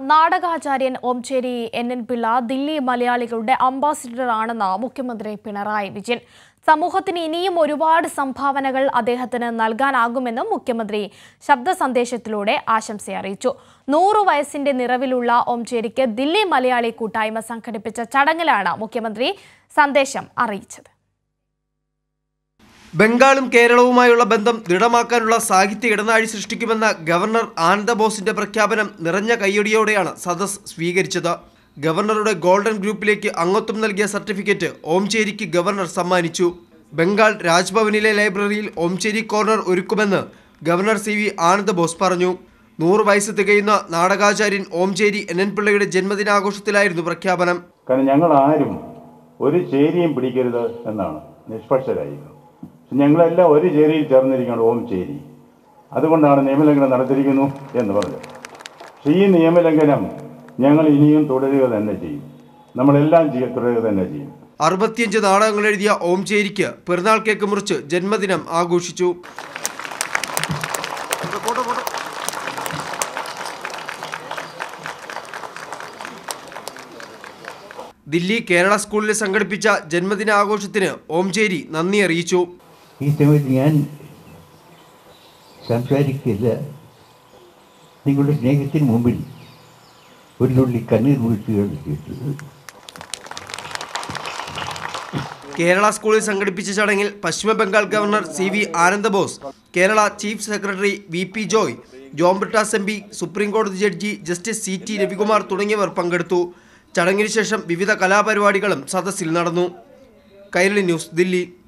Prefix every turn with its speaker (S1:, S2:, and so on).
S1: നാടകാചാര്യൻ Omchery N N Pillai Delhi മലയാളികളുടെ ambassador ആണെന്ന് മുഖ്യമന്ത്രി പിണറായി വിജയൻ സമൂഹത്തിന് ഇനിയും ഒരുപാട് സംഭാവനകൾ അദ്ദേഹത്തിന് നൽകാനാകുമെന്നും മുഖ്യമന്ത്രി ശബ്ദ സന്ദേശത്തിലൂടെ ആശംസ അറിയിച്ചു നൂറു വയസ്സിന്റെ നിറവിലുള്ള ഓംചേരിക്ക് ദില്ലി മലയാളി കൂട്ടായ്മ സംഘടിപ്പിച്ച ചടങ്ങിലാണ് മുഖ്യമന്ത്രി സന്ദേശം അറിയിച്ചത്
S2: ബംഗാളും കേരളവുമായുള്ള ബന്ധം ദൃഢമാക്കാനുള്ള സാഹിത്യ ഇടനാഴി സൃഷ്ടിക്കുമെന്ന ഗവർണർ ആനന്ദബോസിന്റെ പ്രഖ്യാപനം നിറഞ്ഞ കയ്യടിയോടെയാണ് സദസ് സ്വീകരിച്ചത് ഗവർണറുടെ ഗോൾഡൻ ഗ്രൂപ്പിലേക്ക് അംഗത്വം നൽകിയ സർട്ടിഫിക്കറ്റ് ഓംചേരിക്ക് ഗവർണർ സമ്മാനിച്ചു ബംഗാൾ രാജ്ഭവനിലെ ലൈബ്രറിയിൽ ഓംചേരി കോർണർ ഒരുക്കുമെന്ന് ഗവർണർ സി വി ആനന്ദബോസ് പറഞ്ഞു നൂറ് വയസ്സ് തികയുന്ന നാടകാചാര്യൻ ഓംചേരി എൻ എൻ പിള്ളയുടെ ജന്മദിനാഘോഷത്തിലായിരുന്നു പ്രഖ്യാപനം
S3: കാരണം ഞങ്ങൾ ആരും ഒരു ചേരിയും പിടിക്കരുത് എന്നാണ് നിഷ്പക്ഷരായിരുന്നു പക്ഷെ ഞങ്ങളെല്ലാം ഒരു ചേരിയിൽ ചേർന്നിരിക്കണം ഓം ചേരി അതുകൊണ്ടാണ് നിയമലംഘനം നടത്തിയിരിക്കുന്നു എന്ന് പറഞ്ഞത് പക്ഷേ ഈ നിയമലംഘനം ഞങ്ങൾ ഇനിയും തുടരുക തന്നെ ചെയ്യും നമ്മളെല്ലാം ചെയ്യ തുടരുക തന്നെ ചെയ്യും
S2: അറുപത്തിയഞ്ച് നാടകങ്ങൾ എഴുതിയ ഓംചേരിക്ക് പിറന്നാൾ കേക്ക് മുറിച്ച് ജന്മദിനം ആഘോഷിച്ചു ദില്ലി കേരള സ്കൂളിൽ സംഘടിപ്പിച്ച ജന്മദിനാഘോഷത്തിന് ഓംചേരി നന്ദി അറിയിച്ചു
S4: ഈ സമയത്ത് ഞാൻ സംസാരിക്കില്ല നിങ്ങളുടെ സ്നേഹത്തിന് മുമ്പിൽ ഒരു തുള്ളി കണ്ണീർ വീഴ്ചയാണ് ചെയ്തത്
S2: കേരള സ്കൂളിൽ സംഘടിപ്പിച്ച ചടങ്ങിൽ പശ്ചിമ Bengal governor C V Ananda Bose Kerala chief secretary V P Joy John Brittas M P supreme കോടതി judge justice C T Ravikumar തുടങ്ങിയവർ പങ്കെടുത്തു ചടങ്ങിന് ശേഷം വിവിധ കലാപരിപാടികളും സദസ്സിൽ നടന്നു കൈരളി ന്യൂസ് ദില്ലി